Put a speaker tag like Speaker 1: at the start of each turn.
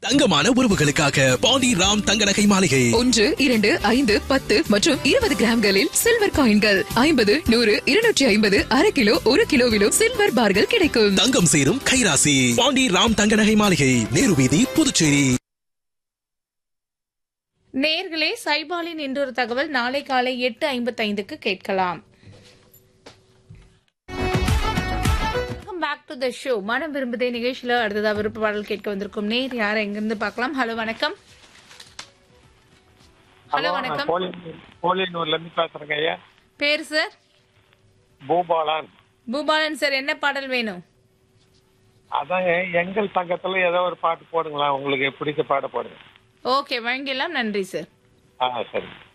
Speaker 1: தங்கமான உறவுகளுக்காக பாண்டி ராம் தங்க நகை மாளிகை
Speaker 2: ஒன்று இரண்டு ஐந்து பத்து மற்றும் இருபது கிராம்களில் சில்வர் காயின்கள் ஐம்பது நூறு இருநூற்றி ஐம்பது அரை கிலோ ஒரு கிலோவிலும் சில்வர் பார்கள் கிடைக்கும்
Speaker 1: தங்கம் சேரும் கைராசி பாண்டி ராம் தங்க நகை மாளிகை நேரு வீதி புதுச்சேரி
Speaker 3: நேர்களே சைபாலின் இன்றொரு தகவல் நாளை காலை எட்டு ஐம்பத்தைந்துக்கு கேட்கலாம் பேக் டு த ஷோ மனம் விரும்புதே நிகழ்ச்சியில அடுத்ததா விருப்ப பாடல் கேட்க வந்திருக்கும் நேர் யார் எங்கிருந்து பார்க்கலாம் ஹலோ வணக்கம் ஹலோ வணக்கம்
Speaker 4: கோலியனூர்ல இருந்து பேசுறேங்க ஐயா
Speaker 3: பேர் சார்
Speaker 4: பூபாலன்
Speaker 3: பூபாலன் சார் என்ன பாடல் வேணும்
Speaker 4: அதாங்க எங்கள் தங்கத்துல ஏதோ ஒரு பாட்டு போடுங்களா உங்களுக்கு பிடிச்ச பாட்டு போடுங்க
Speaker 3: ஓகே வழங்கிடலாம் நன்றி சார்
Speaker 4: ஆ சரி